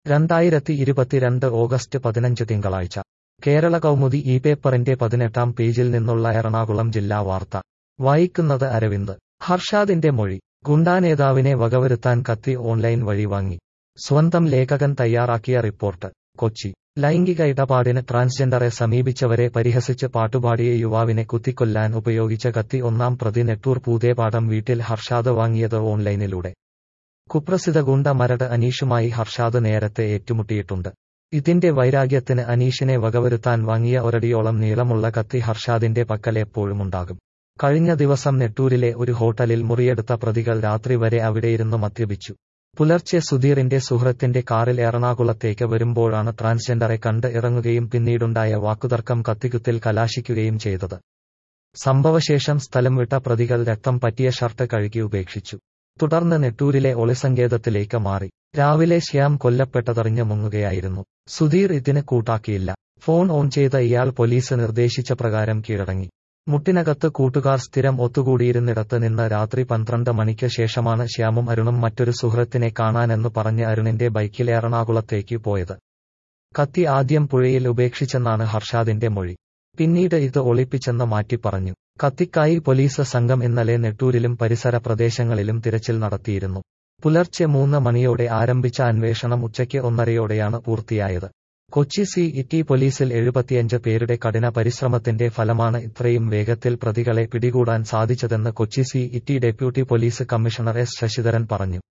രണ്ടായിരത്തി ഇരുപത്തിരണ്ട് ഓഗസ്റ്റ് പതിനഞ്ച് തിങ്കളാഴ്ച കേരള കൗമുദി ഈ പേപ്പറിന്റെ പതിനെട്ടാം പേജിൽ നിന്നുള്ള എറണാകുളം ജില്ലാ വാർത്ത വായിക്കുന്നത് അരവിന്ദ് ഹർഷാദിന്റെ മൊഴി ഗുണ്ടാനേതാവിനെ വകവരുത്താൻ കത്തി ഓൺലൈൻ വഴി വാങ്ങി സ്വന്തം ലേഖകൻ തയ്യാറാക്കിയ റിപ്പോർട്ട് കൊച്ചി ലൈംഗിക ഇടപാടിന് ട്രാൻസ്ജെൻഡറെ സമീപിച്ചവരെ പരിഹസിച്ച് പാട്ടുപാടിയ യുവാവിനെ കുത്തിക്കൊല്ലാൻ ഉപയോഗിച്ച കത്തി ഒന്നാം പ്രതി നെട്ടൂർ പൂതേപാടം വീട്ടിൽ ഹർഷാദ് വാങ്ങിയത് ഓൺലൈനിലൂടെ കുപ്രസിദ്ധ ഗുണ്ട മരട് അനീഷുമായി ഹർഷാദ് നേരത്തെ ഏറ്റുമുട്ടിയിട്ടുണ്ട് ഇതിന്റെ വൈരാഗ്യത്തിന് അനീഷിനെ വകവരുത്താൻ വാങ്ങിയ ഒരടിയോളം നീളമുള്ള കത്തി ഹർഷാദിന്റെ പക്കൽ എപ്പോഴുമുണ്ടാകും കഴിഞ്ഞ ദിവസം നെട്ടൂരിലെ ഒരു ഹോട്ടലിൽ മുറിയെടുത്ത പ്രതികൾ രാത്രി വരെ അവിടെയിരുന്ന് മദ്യപിച്ചു പുലർച്ചെ സുധീറിന്റെ സുഹൃത്തിന്റെ കാറിൽ എറണാകുളത്തേക്ക് വരുമ്പോഴാണ് ട്രാൻസ്ജെൻഡറെ കണ്ട് ഇറങ്ങുകയും പിന്നീടുണ്ടായ വാക്കുതർക്കം കത്തിക്കുത്തിൽ കലാശിക്കുകയും ചെയ്തത് സംഭവശേഷം സ്ഥലം വിട്ട പ്രതികൾ രക്തം പറ്റിയ ഷർട്ട് കഴുകി ഉപേക്ഷിച്ചു തുടർന്ന് നെട്ടൂരിലെ ഒളിസങ്കേതത്തിലേക്ക് മാറി രാവിലെ ശ്യാം കൊല്ലപ്പെട്ടതറിഞ്ഞ് മുങ്ങുകയായിരുന്നു സുധീർ ഇതിന് കൂട്ടാക്കിയില്ല ഫോൺ ഓൺ ചെയ്ത ഇയാൾ പോലീസ് നിർദ്ദേശിച്ച പ്രകാരം കീഴടങ്ങി മുട്ടിനകത്ത് കൂട്ടുകാർ സ്ഥിരം ഒത്തുകൂടിയിരുന്നിടത്ത് നിന്ന് രാത്രി പന്ത്രണ്ട് മണിക്ക് ശേഷമാണ് ശ്യാമും അരുണും മറ്റൊരു സുഹൃത്തിനെ കാണാനെന്ന് പറഞ്ഞ് അരുണിന്റെ ബൈക്കിൽ എറണാകുളത്തേക്ക് പോയത് കത്തി ആദ്യം പുഴയിൽ ഉപേക്ഷിച്ചെന്നാണ് ഹർഷാദിന്റെ മൊഴി പിന്നീട് ഇത് ഒളിപ്പിച്ചെന്ന് മാറ്റി പറഞ്ഞു കത്തിക്കായി പോലീസ് സംഘം ഇന്നലെ നെട്ടൂരിലും പരിസര പ്രദേശങ്ങളിലും തിരച്ചിൽ നടത്തിയിരുന്നു പുലർച്ചെ മൂന്ന് മണിയോടെ ആരംഭിച്ച അന്വേഷണം ഉച്ചയ്ക്ക് ഒന്നരയോടെയാണ് പൂർത്തിയായത് കൊച്ചി സി ഇറ്റി പോലീസിൽ എഴുപത്തിയഞ്ച് പേരുടെ കഠിന പരിശ്രമത്തിന്റെ ഫലമാണ് ഇത്രയും വേഗത്തിൽ പ്രതികളെ പിടികൂടാൻ സാധിച്ചതെന്ന് Kochi city deputy police commissioner S Sasidharan പറഞ്ഞു